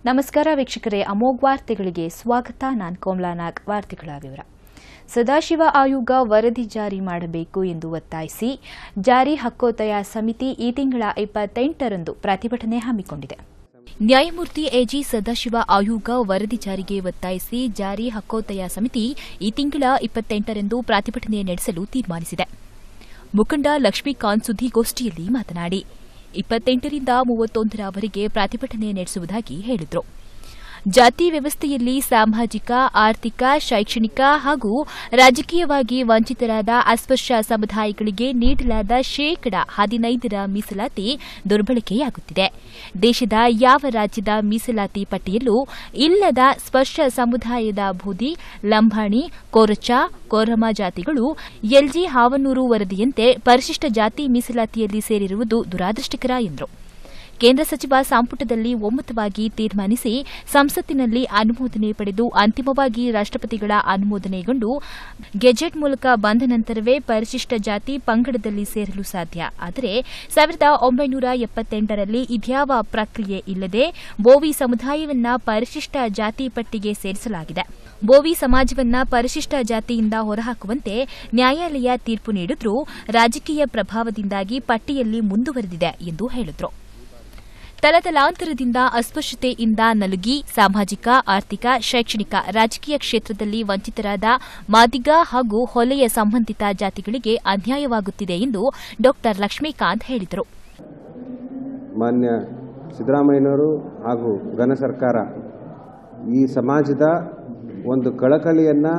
ನಮಸ್ಕಾರ ವೀಕ್ಷಕರೇ ಅಮೋಘ್ ವಾರ್ತೆಗಳಿಗೆ ಸ್ವಾಗತ ನಾನು ಕೋಮ್ಲಾ ನಾಗ್ ವಾರ್ತೆಗಳ ವಿವರ ಸದಾಶಿವ ಆಯೋಗ ವರದಿ ಜಾರಿ ಮಾಡಬೇಕು ಎಂದು ಒತ್ತಾಯಿಸಿ ಜಾರಿ ಹಕ್ಕೋತ್ತಾಯ ಸಮಿತಿ ಈ ತಿಂಗಳ ಇಪ್ಪತ್ತೆಂಟರಂದು ಪ್ರತಿಭಟನೆ ಹಮ್ಮಿಕೊಂಡಿದೆ ನ್ಯಾಯಮೂರ್ತಿ ಎಜಿ ಸದಾಶಿವ ಆಯೋಗ ವರದಿ ಜಾರಿಗೆ ಒತ್ತಾಯಿಸಿ ಜಾರಿ ಹಕ್ಕೋತ್ತಾಯ ಸಮಿತಿ ಈ ತಿಂಗಳ ಇಪ್ಪತ್ತೆಂಟರಂದು ಪ್ರತಿಭಟನೆ ನಡೆಸಲು ತೀರ್ಮಾನಿಸಿದೆ ಮುಖಂಡ ಲಕ್ಷ್ಮೀಕಾಂತ್ ಸುದ್ದಿಗೋಷ್ಠಿಯಲ್ಲಿ ಮಾತನಾಡಿ ಇಪ್ಪತ್ತೆಂಟರಿಂದ ಮೂವತ್ತೊಂದರವರೆಗೆ ಪ್ರತಿಭಟನೆ ನಡೆಸುವುದಾಗಿ ಹೇಳಿದರು ಜಾತಿ ವ್ಯವಸ್ಥೆಯಲ್ಲಿ ಸಾಮಾಜಿಕ ಆರ್ಥಿಕ ಶೈಕ್ಷಣಿಕ ಹಾಗೂ ರಾಜಕೀಯವಾಗಿ ವಂಚಿತರಾದ ಅಸ್ಪೃಶ್ಯ ಸಮುದಾಯಗಳಿಗೆ ನೀಡಲಾದ ಶೇಕಡ ಹದಿನೈದರ ಮೀಸಲಾತಿ ದುರ್ಬಳಕೆಯಾಗುತ್ತಿದೆ ದೇಶದ ಯಾವ ರಾಜ್ಯದ ಮೀಸಲಾತಿ ಪಟ್ಟಿಯಲ್ಲೂ ಇಲ್ಲದ ಸ್ಪರ್ಶ ಸಮುದಾಯದ ಬೂದಿ ಲಂಬಾಣಿ ಕೊರಚ ಕೋರಮ ಜಾತಿಗಳು ಎಲ್ಜಿ ಹಾವನೂರು ವರದಿಯಂತೆ ಪರಿಶಿಷ್ಟ ಜಾತಿ ಮೀಸಲಾತಿಯಲ್ಲಿ ಸೇರಿರುವುದು ದುರಾದೃಷ್ಟಕರ ಎಂದರು ಕೇಂದ್ರ ಸಚಿವ ಸಂಪುಟದಲ್ಲಿ ಒಮ್ಮತವಾಗಿ ತೀರ್ಮಾನಿಸಿ ಸಂಸತ್ತಿನಲ್ಲಿ ಅನುಮೋದನೆ ಪಡೆದು ಅಂತಿಮವಾಗಿ ರಾಷ್ಟಪತಿಗಳ ಅನುಮೋದನೆಗೊಂಡು ಗೆಜೆಟ್ ಮೂಲಕ ಬಂದ ನಂತರವೇ ಪರಿಶಿಷ್ಟ ಜಾತಿ ಪಂಗಡದಲ್ಲಿ ಸೇರಲು ಸಾಧ್ಯ ಆದರೆ ಸಾವಿರದ ಒಂಬೈನೂರ ಎಪ್ಪತ್ತೆಂಟರಲ್ಲಿ ಇದ್ಯಾವ ಪ್ರಕ್ರಿಯೆ ಇಲ್ಲದೆ ಬೋವಿ ಸಮುದಾಯವನ್ನ ಪರಿಶಿಷ್ಟ ಜಾತಿ ಪಟ್ಟಿಗೆ ಸೇರಿಸಲಾಗಿದೆ ಬೋವಿ ಸಮಾಜವನ್ನ ಪರಿಶಿಷ್ಟ ಜಾತಿಯಿಂದ ಹೊರಹಾಕುವಂತೆ ನ್ಯಾಯಾಲಯ ತೀರ್ಪು ನೀಡಿದ್ರೂ ರಾಜಕೀಯ ಪ್ರಭಾವದಿಂದಾಗಿ ಪಟ್ಟಿಯಲ್ಲಿ ಮುಂದುವರೆದಿದೆ ಎಂದು ಹೇಳಿದರು ತಲತಲಾಂತರದಿಂದ ಅಸ್ಪೃಶ್ಯತೆಯಿಂದ ನಲುಗಿ ಸಾಮಾಜಿಕ ಆರ್ಥಿಕ ಶೈಕ್ಷಣಿಕ ರಾಜಕೀಯ ಕ್ಷೇತ್ರದಲ್ಲಿ ವಂಚಿತರಾದ ಮಾದಿಗ ಹಾಗೂ ಹೊಲೆಯ ಸಂಬಂಧಿತ ಜಾತಿಗಳಿಗೆ ಅನ್ಯಾಯವಾಗುತ್ತಿದೆ ಎಂದು ಡಾ ಲಕ್ಷ್ಮೀಕಾಂತ್ ಹೇಳಿದರು ಮಾನ್ಯ ಸಿದ್ದರಾಮಯ್ಯನವರು ಹಾಗೂ ಘನ ಸರ್ಕಾರ ಈ ಸಮಾಜದ ಒಂದು ಕಳಕಳಿಯನ್ನು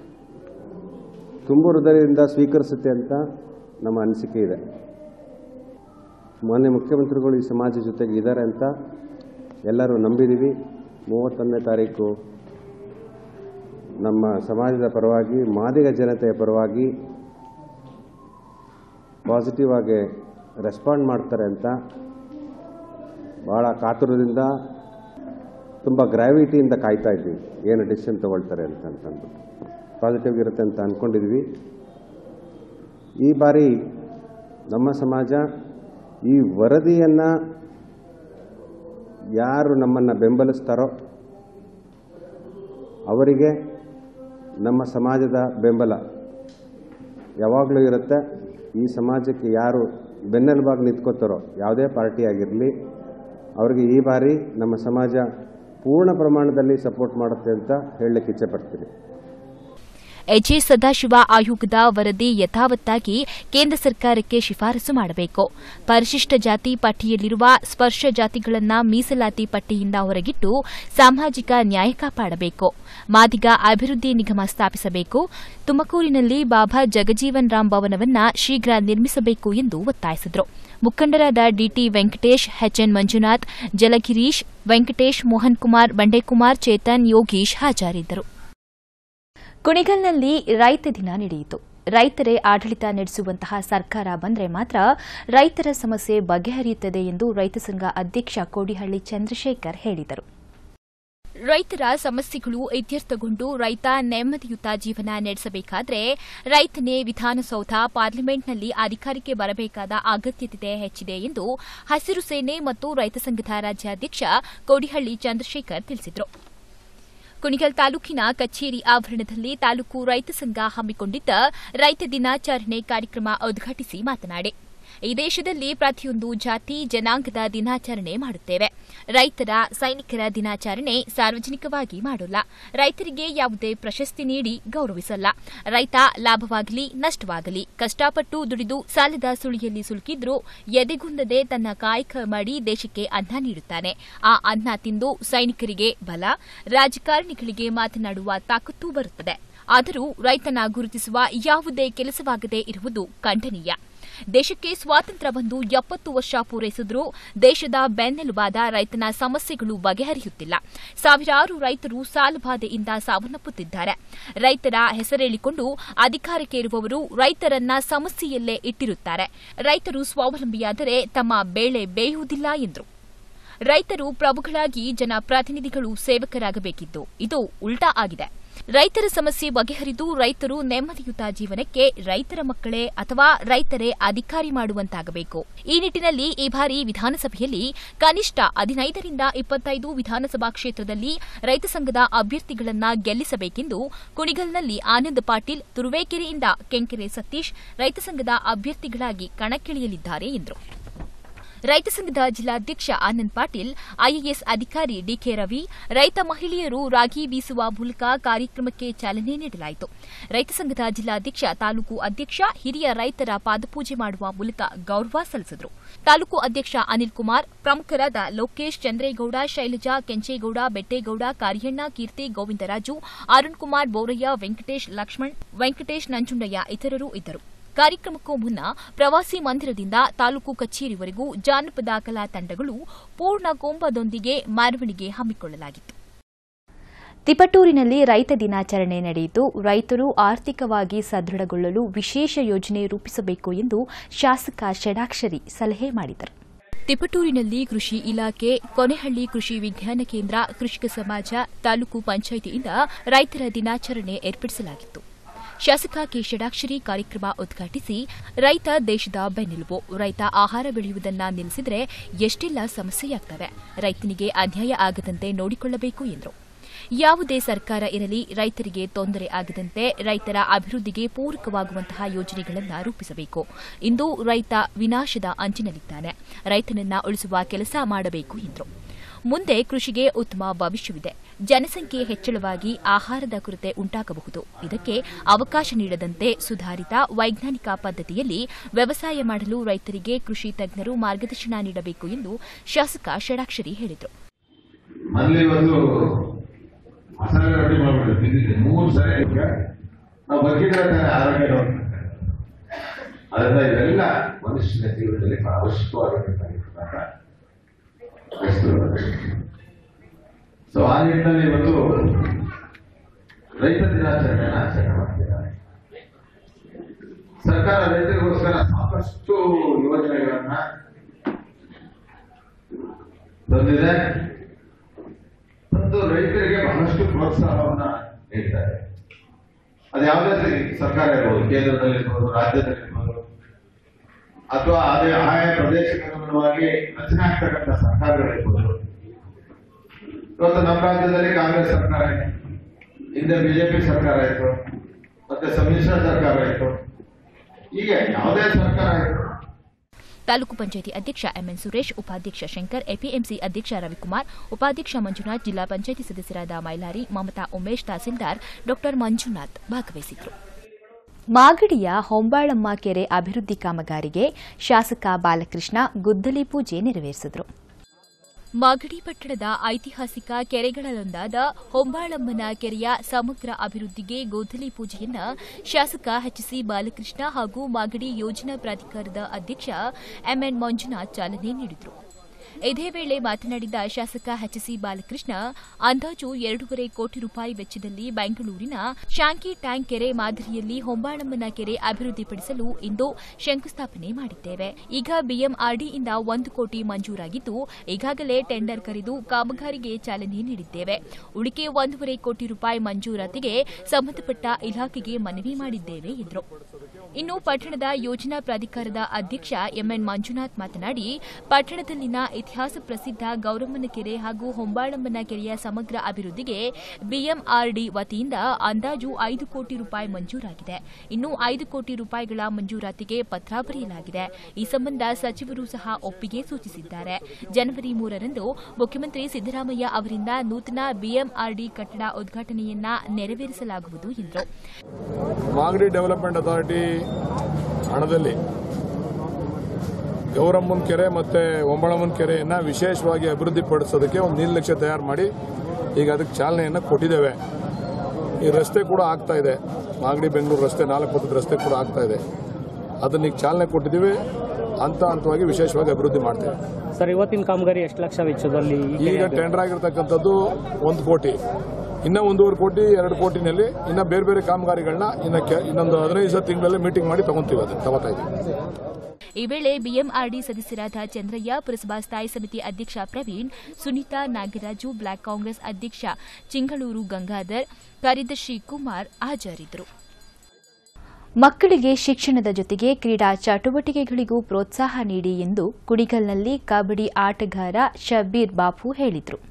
ತುಂಬ ಹೃದಯದಿಂದ ಸ್ವೀಕರಿಸುತ್ತೆ ಅಂತ ನಮ್ಮ ಅನಿಸಿಕೆ ಇದೆ ಮಾನ್ಯ ಮುಖ್ಯಮಂತ್ರಿಗಳು ಈ ಸಮಾಜ ಜೊತೆಗೆ ಇದ್ದಾರೆ ಅಂತ ಎಲ್ಲರೂ ನಂಬಿದ್ದೀವಿ ಮೂವತ್ತೊಂದನೇ ತಾರೀಕು ನಮ್ಮ ಸಮಾಜದ ಪರವಾಗಿ ಮಾದಿಗ ಜನತೆಯ ಪರವಾಗಿ ಪಾಸಿಟಿವ್ ಆಗಿ ರೆಸ್ಪಾಂಡ್ ಮಾಡ್ತಾರೆ ಅಂತ ಭಾಳ ಕಾತುರದಿಂದ ತುಂಬ ಗ್ರಾವಿಟಿಯಿಂದ ಕಾಯ್ತಾ ಇದ್ವಿ ಏನು ಡಿಸಿಷನ್ ತಗೊಳ್ತಾರೆ ಅಂತ ಅಂತಂದ್ಬಿಟ್ಟು ಪಾಸಿಟಿವ್ ಇರುತ್ತೆ ಅಂತ ಅಂದ್ಕೊಂಡಿದ್ವಿ ಈ ಬಾರಿ ನಮ್ಮ ಸಮಾಜ ಈ ವರದಿಯನ್ನು ಯಾರು ನಮ್ಮನ್ನು ಬೆಂಬಲಿಸ್ತಾರೋ ಅವರಿಗೆ ನಮ್ಮ ಸಮಾಜದ ಬೆಂಬಲ ಯಾವಾಗಲೂ ಇರುತ್ತೆ ಈ ಸಮಾಜಕ್ಕೆ ಯಾರು ಬೆನ್ನೆಲುಬಾಗಿ ನಿಂತ್ಕೋತಾರೋ ಯಾವುದೇ ಪಾರ್ಟಿ ಆಗಿರಲಿ ಅವರಿಗೆ ಈ ಬಾರಿ ನಮ್ಮ ಸಮಾಜ ಪೂರ್ಣ ಪ್ರಮಾಣದಲ್ಲಿ ಸಪೋರ್ಟ್ ಮಾಡುತ್ತೆ ಅಂತ ಹೇಳಲಿಕ್ಕೆ ಇಚ್ಛೆಪಡ್ತೀನಿ ಎಜೆ ಸದಾಶಿವ ಆಯೋಗದ ವರದಿ ಯಥಾವತ್ತಾಗಿ ಕೇಂದ್ರ ಸರ್ಕಾರಕ್ಕೆ ಶಿಫಾರಸು ಮಾಡಬೇಕು ಪರಿಶಿಷ್ಟ ಜಾತಿ ಪಟ್ಟಿಯಲ್ಲಿರುವ ಸ್ಪರ್ಶ ಜಾತಿಗಳನ್ನು ಮೀಸಲಾತಿ ಪಟ್ಟಿಯಿಂದ ಹೊರಗಿಟ್ಟು ಸಾಮಾಜಿಕ ನ್ಯಾಯ ಕಾಪಾಡಬೇಕು ಮಾದಿಗ ಅಭಿವೃದ್ಧಿ ನಿಗಮ ಸ್ಥಾಪಿಸಬೇಕು ತುಮಕೂರಿನಲ್ಲಿ ಬಾಬಾ ಜಗಜೀವನ್ ರಾಮ್ ಭವನವನ್ನು ಶೀಘ್ರ ನಿರ್ಮಿಸಬೇಕು ಎಂದು ಒತ್ತಾಯಿಸಿದರು ಮುಖಂಡರಾದ ಡಿಟಿ ವೆಂಕಟೇಶ್ ಎಚ್ಎನ್ ಮಂಜುನಾಥ್ ಜಲಗಿರೀಶ್ ವೆಂಕಟೇಶ್ ಮೋಹನ್ ಕುಮಾರ್ ಬಂಡೇಕುಮಾರ್ ಚೇತನ್ ಯೋಗೀಶ್ ಹಾಜರಿದ್ದರು ಕುಣಿಗಲ್ನಲ್ಲಿ ರೈತ ದಿನ ನಡೆಯಿತು ರೈತರೇ ಆಡಳಿತ ನಡೆಸುವಂತಹ ಸರ್ಕಾರ ಬಂದರೆ ಮಾತ್ರ ರೈತರ ಸಮಸ್ಯೆ ಬಗೆಹರಿಯುತ್ತದೆ ಎಂದು ರೈತ ಸಂಘ ಅಧ್ಯಕ್ಷ ಕೋಡಿಹಳ್ಳಿ ಚಂದ್ರಶೇಖರ್ ಹೇಳಿದರು ರೈತರ ಸಮಸ್ಯೆಗಳು ಇತ್ಯರ್ಥಗೊಂಡು ರೈತ ನೆಮ್ಮದಿಯುತ ಜೀವನ ನಡೆಸಬೇಕಾದ್ರೆ ರೈತನೇ ವಿಧಾನಸೌಧ ಪಾರ್ಲಿಮೆಂಟ್ನಲ್ಲಿ ಅಧಿಕಾರಕ್ಕೆ ಬರಬೇಕಾದ ಅಗತ್ಯತೆ ಹೆಚ್ಚಿದೆ ಎಂದು ಹಸಿರು ಸೇನೆ ಮತ್ತು ರೈತ ಸಂಘದ ರಾಜ್ಯಾಧ್ಯಕ್ಷ ಕೋಡಿಹಳ್ಳಿ ಚಂದ್ರಶೇಖರ್ ತಿಳಿಸಿದರು ಕುಣಿಗಲ್ ತಾಲೂಕಿನ ಕಚೇರಿ ಆವರಣದಲ್ಲಿ ತಾಲೂಕು ರೈತ ಸಂಘ ಹಮ್ಮಿಕೊಂಡಿದ್ದ ರೈತ ದಿನಾಚರಣೆ ಕಾರ್ಯಕ್ರಮ ಉದ್ಘಾಟಿಸಿ ಮಾತನಾಡಿ ಈ ದೇಶದಲ್ಲಿ ಪ್ರತಿಯೊಂದು ಜಾತಿ ಜನಾಂಗದ ದಿನಾಚರಣೆ ಮಾಡುತ್ತೇವೆ ರೈತರ ಸೈನಿಕರ ದಿನಾಚರಣೆ ಸಾರ್ವಜನಿಕವಾಗಿ ಮಾಡೋಲ್ಲ ರೈತರಿಗೆ ಯಾವುದೇ ಪ್ರಶಸ್ತಿ ನೀಡಿ ಗೌರವಿಸಲ್ಲ ರೈತ ಲಾಭವಾಗಲಿ ನಷ್ಟವಾಗಲಿ ಕಷ್ಟಪಟ್ಟು ದುಡಿದು ಸಾಲದ ಸುಳಿಯಲ್ಲಿ ಸುಳುಕಿದ್ರೂ ಎದೆಗುಂದದೆ ತನ್ನ ಕಾಯಕ ಮಾಡಿ ದೇಶಕ್ಕೆ ಅನ್ನ ನೀಡುತ್ತಾನೆ ಆ ಅನ್ನ ತಿಂದು ಸೈನಿಕರಿಗೆ ಬಲ ರಾಜಕಾರಣಿಗಳಿಗೆ ಮಾತನಾಡುವ ತಾಕತ್ತು ಬರುತ್ತದೆ ಆದರೂ ರೈತನ ಗುರುತಿಸುವ ಯಾವುದೇ ಕೆಲಸವಾಗದೇ ಇರುವುದು ಖಂಡನೀಯ ದೇಶಕ್ಕೆ ಸ್ವಾತಂತ್ರ್ಯ ಬಂದು ಎಪ್ಪತ್ತು ವರ್ಷ ಪೂರೈಸಿದ್ರೂ ದೇಶದ ಬೆನ್ನೆಲುಬಾದ ರೈತನ ಸಮಸ್ಯೆಗಳು ಬಗೆಹರಿಯುತ್ತಿಲ್ಲ ಸಾವಿರಾರು ರೈತರು ಸಾಲಬಾಧೆಯಿಂದ ಸಾವನ್ನಪ್ಪುತ್ತಿದ್ದಾರೆ ರೈತರ ಹೆಸರೇಳಿಕೊಂಡು ಅಧಿಕಾರಕ್ಕೆ ಇರುವವರು ರೈತರನ್ನ ಸಮಸ್ಯೆಯಲ್ಲೇ ಇಟ್ಟಿರುತ್ತಾರೆ ರೈತರು ಸ್ವಾವಲಂಬಿಯಾದರೆ ತಮ್ಮ ಬೇಳೆ ಬೇಯುವುದಿಲ್ಲ ಎಂದರು ರೈತರು ಪ್ರಭುಗಳಾಗಿ ಜನಪ್ರತಿನಿಧಿಗಳು ಸೇವಕರಾಗಬೇಕಿದ್ದು ಇದು ಉಲ್ಟಾ ಆಗಿದೆ ರೈತರ ಸಮಸ್ಯೆ ಬಗೆಹರಿದು ರೈತರು ನೆಮ್ಮದಿಯುತ ಜೀವನಕ್ಕೆ ರೈತರ ಮಕ್ಕಳೇ ಅಥವಾ ರೈತರೇ ಅಧಿಕಾರಿ ಮಾಡುವಂತಾಗಬೇಕು ಈ ನಿಟ್ಟಿನಲ್ಲಿ ಈ ಬಾರಿ ವಿಧಾನಸಭೆಯಲ್ಲಿ ಕನಿಷ್ಠ ಹದಿನೈದರಿಂದ ಇಪ್ಪತ್ತೈದು ವಿಧಾನಸಭಾ ಕ್ಷೇತ್ರದಲ್ಲಿ ರೈತ ಸಂಘದ ಅಭ್ಯರ್ಥಿಗಳನ್ನ ಗೆಲ್ಲಿಸಬೇಕೆಂದು ಕುಣಿಗಲ್ನಲ್ಲಿ ಆನಂದ್ ಪಾಟೀಲ್ ತುರುವೇಕೆರೆಯಿಂದ ಕೆಂಕೆರೆ ಸತೀಶ್ ರೈತ ಸಂಘದ ಅಭ್ಯರ್ಥಿಗಳಾಗಿ ಕಣಕ್ಕಿಳಿಯಲಿದ್ದಾರೆ ಎಂದರು ರೈತ ಸಂಘದ ಜಿಲ್ಲಾಧ್ಯಕ್ಷ ಆನಂದ್ ಪಾಟೀಲ್ ಐಎಎಸ್ ಅಧಿಕಾರಿ ಡಿಕೆ ರವಿ ರೈತ ಮಹಿಳೆಯರು ರಾಗಿ ಬೀಸುವ ಮೂಲಕ ಕಾರ್ಯಕ್ರಮಕ್ಕೆ ಚಾಲನೆ ನೀಡಲಾಯಿತು ರೈತ ಸಂಘದ ಜಿಲ್ಲಾಧ್ಯಕ್ಷ ತಾಲೂಕು ಅಧ್ಯಕ್ಷ ಹಿರಿಯ ರೈತರ ಪಾದಪೂಜೆ ಮಾಡುವ ಮೂಲಕ ಗೌರವ ಸಲ್ಲಿಸಿದರು ತಾಲೂಕು ಅಧ್ಯಕ್ಷ ಅನಿಲ್ ಕುಮಾರ್ ಪ್ರಮುಖರಾದ ಲೋಕೇಶ್ ಚಂದ್ರೇಗೌಡ ಶೈಲಜಾ ಕೆಂಚೇಗೌಡ ಬೆಟ್ಟೇಗೌಡ ಕಾರಿಯಣ್ಣ ಕೀರ್ತಿ ಗೋವಿಂದರಾಜು ಅರುಣ್ ಕುಮಾರ್ ಬೋರಯ್ಯ ವೆಂಕಟೇಶ್ ಲಕ್ಷ್ಮಣ್ ವೆಂಕಟೇಶ್ ನಂಜುಂಡಯ್ಯ ಇತರರು ಇದ್ದರು ಕಾರ್ಯಕ್ರಮಕ್ಕೂ ಮುನ್ನ ಪ್ರವಾಸಿ ಮಂದಿರದಿಂದ ತಾಲೂಕು ಕಚೇರಿವರೆಗೂ ಜಾನಪದ ಕಲಾ ತಂಡಗಳು ಪೂರ್ಣ ಕೊಂಬದೊಂದಿಗೆ ಮೆರವಣಿಗೆ ಹಮ್ಮಿಕೊಳ್ಳಲಾಗಿತ್ತು ತಿಪಟೂರಿನಲ್ಲಿ ರೈತ ದಿನಾಚರಣೆ ನಡೆಯಿತು ರೈತರು ಆರ್ಥಿಕವಾಗಿ ಸದೃಢಗೊಳ್ಳಲು ವಿಶೇಷ ಯೋಜನೆ ರೂಪಿಸಬೇಕು ಎಂದು ಶಾಸಕ ಷಡಾಕ್ಷರಿ ಸಲಹೆ ಮಾಡಿದರು ತಿಪಟೂರಿನಲ್ಲಿ ಕೃಷಿ ಇಲಾಖೆ ಕೊನೆಹಳ್ಳಿ ಕೃಷಿ ವಿಜ್ಞಾನ ಕೇಂದ್ರ ಕೃಷಿಕ ಸಮಾಜ ತಾಲೂಕು ಪಂಚಾಯಿತಿಯಿಂದ ರೈತರ ದಿನಾಚರಣೆ ಏರ್ಪಡಿಸಲಾಗಿತ್ತು ಶಾಸಕ ಕೆ ಷಡಾಕ್ಷರಿ ಕಾರ್ಯಕ್ರಮ ಉದ್ಘಾಟಿಸಿ ರೈತ ದೇಶದ ಬೆನ್ನೆಲುಬು ರೈತ ಆಹಾರ ಬೆಳೆಯುವುದನ್ನ ನಿಲ್ಲಿಸಿದರೆ ಎಷ್ಟೆಲ್ಲ ಸಮಸ್ಯೆಯಾಗ್ತವೆ ರೈತನಿಗೆ ಅನ್ಯಾಯ ಆಗದಂತೆ ನೋಡಿಕೊಳ್ಳಬೇಕು ಎಂದರು ಯಾವುದೇ ಸರ್ಕಾರ ಇರಲಿ ರೈತರಿಗೆ ತೊಂದರೆ ಆಗದಂತೆ ರೈತರ ಅಭಿವೃದ್ಧಿಗೆ ಪೂರಕವಾಗುವಂತಹ ಯೋಜನೆಗಳನ್ನು ರೂಪಿಸಬೇಕು ಇಂದು ರೈತ ವಿನಾಶದ ಅಂಚಿನಲ್ಲಿದ್ದಾನೆ ರೈತನನ್ನ ಉಳಿಸುವ ಕೆಲಸ ಮಾಡಬೇಕು ಎಂದರು ಮುಂದೆ ಕೃಷಿಗೆ ಉತ್ತಮ ಭವಿಷ್ಯವಿದೆ ಜನಸಂಖ್ಯೆ ಹೆಚ್ಚಳವಾಗಿ ಆಹಾರದ ಕೊರತೆ ಉಂಟಾಗಬಹುದು ಇದಕ್ಕೆ ಅವಕಾಶ ನೀಡದಂತೆ ಸುಧಾರಿತ ವೈಜ್ಞಾನಿಕ ಪದ್ಧತಿಯಲ್ಲಿ ವ್ಯವಸಾಯ ಮಾಡಲು ರೈತರಿಗೆ ಕೃಷಿ ತಜ್ಞರು ಮಾರ್ಗದರ್ಶನ ನೀಡಬೇಕು ಎಂದು ಶಾಸಕ ಷಡಾಕ್ಷರಿ ಹೇಳಿದರು ಮೊದಲೇ ಒಂದು ಮಸಾಲೆ ರೊಟ್ಟಿ ಮಾಡ್ಬಿಟ್ಟು ತಿಂದಿದ್ದೆ ಮೂರು ಸರಿ ಈಗ ನಾವು ಬದುಕಿದ್ರೆ ಆರೋಗ್ಯ ನೋಡ್ತಾರೆ ಅದರಿಂದ ಇವೆಲ್ಲ ಮನುಷ್ಯನ ಜೀವನದಲ್ಲಿ ಬಹಳ ಅವಶ್ಯಕವಾಗಿರ್ತಕ್ಕಂಥ ವಸ್ತುಗಳು ಸೊ ಆ ನಿಟ್ಟಿನಲ್ಲಿ ಇವತ್ತು ರೈತ ದಿನಾಚರಣೆಯನ್ನು ಆಚರಣೆ ಮಾಡ್ತಿದ್ದಾರೆ ಸರ್ಕಾರ ರೈತರಿಗೋಸ್ಕರ ಸಾಕಷ್ಟು ಯೋಜನೆಗಳನ್ನ ತಂದಿದೆ ಮತ್ತು ರೈತರಿಗೆ ಬಹಳಷ್ಟು ಪ್ರೋತ್ಸಾಹವನ್ನ ನೀಡ್ತಾರೆ ಅದು ಯಾವುದೇ ಸರಿ ಸರ್ಕಾರ ಇರ್ಬೋದು ಕೇಂದ್ರದಲ್ಲಿರ್ಬೋದು ರಾಜ್ಯದಲ್ಲಿರ್ಬೋದು ಅಥವಾ ಅದೇ ಆಯಾ ಪ್ರದೇಶಕ್ಕೆ ಅನುಗುಣವಾಗಿ ರಚನೆ ಆಗ್ತಕ್ಕಂಥ ಸರ್ಕಾರಗಳಿರ್ಬೋದು ಇವತ್ತು ನಮ್ಮ ರಾಜ್ಯದಲ್ಲಿ ಕಾಂಗ್ರೆಸ್ ಸರ್ಕಾರ ಇದೆ ಹಿಂದೆ ಬಿಜೆಪಿ ಸರ್ಕಾರ ಇತ್ತು ಮತ್ತೆ ಸಮ್ಮಿಶ್ರ ಸರ್ಕಾರ ಇತ್ತು ಹೀಗೆ ಯಾವುದೇ ಸರ್ಕಾರ ಇತ್ತು ತಾಲೂಕು ಪಂಚಾಯಿತಿ ಅಧ್ಯಕ್ಷ ಎಂಎನ್ ಸುರೇಶ್ ಉಪಾಧ್ಯಕ್ಷ ಶಂಕರ್ ಎಪಿಎಂಸಿ ಅಧ್ಯಕ್ಷ ರವಿಕುಮಾರ್ ಉಪಾಧ್ಯಕ್ಷ ಮಂಜುನಾಥ್ ಜಿಲ್ಲಾ ಪಂಚಾಯಿತಿ ಸದಸ್ಯರಾದ ಮೈಲಾರಿ ಮಮತಾ ಉಮೇಶ್ ತಹಸೀಲ್ದಾರ್ ಡಾ ಮಂಜುನಾಥ್ ಭಾಗವಹಿಸಿದ್ರು ಮಾಗಡಿಯ ಹೊಂಬಾಳಮ್ಮ ಕೆರೆ ಅಭಿವೃದ್ಧಿ ಕಾಮಗಾರಿಗೆ ಶಾಸಕ ಬಾಲಕೃಷ್ಣ ಗುದ್ದಲಿ ಪೂಜೆ ನೆರವೇರಿಸಿದರು ಮಾಗಡಿ ಪಟ್ಟಣದ ಐತಿಹಾಸಿಕ ಕೆರೆಗಳಲ್ಲೊಂದಾದ ಹೊಂಬಾಳಮ್ಮನ ಕೆರೆಯ ಸಮಗ್ರ ಅಭಿವೃದ್ಧಿಗೆ ಗೋಧಲಿ ಪೂಜೆಯನ್ನ ಶಾಸಕ ಎಚ್ಸಿ ಬಾಲಕೃಷ್ಣ ಹಾಗೂ ಮಾಗಡಿ ಯೋಜನಾ ಪ್ರಾಧಿಕಾರದ ಅಧ್ಯಕ್ಷ ಎಂಎನ್ ಮಂಜುನಾಥ್ ಚಾಲನೆ ನೀಡಿದರು ಇದೇ ವೇಳೆ ಮಾತನಾಡಿದ ಶಾಸಕ ಎಚ್ಸಿ ಬಾಲಕೃಷ್ಣ ಅಂದಾಜು ಎರಡೂವರೆ ಕೋಟಿ ರೂಪಾಯಿ ವೆಚ್ಚದಲ್ಲಿ ಬೆಂಗಳೂರಿನ ಶಾಂಕಿ ಟ್ಯಾಂಕ್ ಕೆರೆ ಮಾದರಿಯಲ್ಲಿ ಹೊಂಬಾಳಮ್ಮನ ಕೆರೆ ಅಭಿವೃದ್ಧಿಪಡಿಸಲು ಇಂದು ಶಂಕುಸ್ಥಾಪನೆ ಮಾಡಿದ್ದೇವೆ ಈಗ ಬಿಎಂಆರ್ಡಿಯಿಂದ ಒಂದು ಕೋಟಿ ಮಂಜೂರಾಗಿದ್ದು ಈಗಾಗಲೇ ಟೆಂಡರ್ ಕರೆದು ಕಾಮಗಾರಿಗೆ ಚಾಲನೆ ನೀಡಿದ್ದೇವೆ ಉಳಿಕೆ ಒಂದೂವರೆ ಕೋಟಿ ರೂಪಾಯಿ ಮಂಜೂರಾತಿಗೆ ಸಂಬಂಧಪಟ್ಟ ಇಲಾಖೆಗೆ ಮನವಿ ಮಾಡಿದ್ದೇವೆ ಎಂದರು ಇನ್ನು ಪಟ್ಟಣದ ಯೋಜನಾ ಪ್ರಾಧಿಕಾರದ ಅಧ್ಯಕ್ಷ ಎಂಎನ್ ಮಂಜುನಾಥ್ ಮಾತನಾಡಿ ಪಟ್ಟಣದಲ್ಲಿನ ಇತಿಹಾಸ ಪ್ರಸಿದ್ಧ ಗೌರಮ್ಮನ ಕೆರೆ ಹಾಗೂ ಹೊಂಬಾಳಮ್ಮನ ಕೆರೆಯ ಸಮಗ್ರ ಅಭಿವೃದ್ಧಿಗೆ ಬಿಎಂಆರ್ಡಿ ವತಿಯಿಂದ ಅಂದಾಜು ಐದು ಕೋಟಿ ರೂಪಾಯಿ ಮಂಜೂರಾಗಿದೆ ಇನ್ನು ಐದು ಕೋಟಿ ರೂಪಾಯಿಗಳ ಮಂಜೂರಾತಿಗೆ ಪತ್ರ ಬರೆಯಲಾಗಿದೆ ಈ ಸಂಬಂಧ ಸಚಿವರು ಸಹ ಒಪ್ಪಿಗೆ ಸೂಚಿಸಿದ್ದಾರೆ ಜನವರಿ ಮೂರರಂದು ಮುಖ್ಯಮಂತ್ರಿ ಸಿದ್ದರಾಮಯ್ಯ ಅವರಿಂದ ನೂತನ ಬಿಎಂಆರ್ಡಿ ಕಟ್ಟಡ ಉದ್ಘಾಟನೆಯನ್ನ ನೆರವೇರಿಸಲಾಗುವುದು ಎಂದರು ಮಾಗಡಿ ಡೆವಲಪ್ಮೆಂಟ್ ಅಥಾರಿಟಿ ಹಣದಲ್ಲಿ ಗೌರಮ್ಮನ ಕೆರೆ ಮತ್ತು ಒಂಬಳಮ್ಮನ ಕೆರೆಯನ್ನು ವಿಶೇಷವಾಗಿ ಅಭಿವೃದ್ಧಿಪಡಿಸೋದಕ್ಕೆ ಒಂದು ನೀಲನಕ್ಷೆ ತಯಾರು ಮಾಡಿ ಈಗ ಅದಕ್ಕೆ ಚಾಲನೆಯನ್ನು ಕೊಟ್ಟಿದ್ದೇವೆ ಈ ರಸ್ತೆ ಕೂಡ ಆಗ್ತಾ ಇದೆ ಮಾಗಡಿ ಬೆಂಗಳೂರು ರಸ್ತೆ ನಾಲ್ಕು ಪಥದ ರಸ್ತೆ ಕೂಡ ಆಗ್ತಾ ಇದೆ ಅದನ್ನ ಈಗ ಚಾಲನೆ ಕೊಟ್ಟಿದ್ದೀವಿ ಹಂತ ಹಂತವಾಗಿ ವಿಶೇಷವಾಗಿ ಅಭಿವೃದ್ಧಿ ಮಾಡ್ತೇವೆ ಸರ್ ಇವತ್ತಿನ ಕಾಮಗಾರಿ ಎಷ್ಟು ಲಕ್ಷ ವೆಚ್ಚದಲ್ಲಿ ಈ ಕೆರೆ ಈಗ ಟೆಂಡರ್ ಆಗಿರ್ತಕ್ಕಂಥದ್ದು ಒಂದು ಕೋಟಿ ಇನ್ನ ಒಂದೂವರೆ ಕೋಟಿ ಎರಡು ಕೋಟಿನಲ್ಲಿ ಇನ್ನ ಬೇರೆ ಬೇರೆ ಕಾಮಗಾರಿಗಳನ್ನ ಇನ್ನ ಕೆ- ಇನ್ನೊಂದು ಹದಿನೈದು ತಿಂಗಳಲ್ಲಿ ಮೀಟಿಂಗ್ ಮಾಡಿ ತಗೊಂತೀವಿ ಅದನ್ನ ತಗೋತಾ ಇದ್ದೀವಿ ಈ ವೇಳೆ ಬಿಎಂಆರ್ಡಿ ಸದಸ್ಯರಾದ ಚಂದ್ರಯ್ಯ ಪುರಸಭಾ ಸ್ಥಾಯಿ ಸಮಿತಿ ಅಧ್ಯಕ್ಷ ಪ್ರವೀಣ್ ಸುನೀತಾ ನಾಗರಾಜು ಬ್ಲಾಕ್ ಕಾಂಗ್ರೆಸ್ ಅಧ್ಯಕ್ಷ ಚಿಂಗಳೂರು ಗಂಗಾಧರ್ ಕಾರ್ಯದರ್ಶಿ ಕುಮಾರ್ ಹಾಜರಿದ್ದರು ಮಕ್ಕಳಿಗೆ ಶಿಕ್ಷಣದ ಜೊತೆಗೆ ಕ್ರೀಡಾ ಚಟುವಟಿಕೆಗಳಿಗೂ ಪ್ರೋತ್ಸಾಹ ನೀಡಿ ಎಂದು ಕುಡಿಗಲ್ನಲ್ಲಿ ಕಬಡ್ಡಿ ಆಟಗಾರ ಶಬ್ಬೀರ್ ಬಾಪು ಹೇಳಿದರು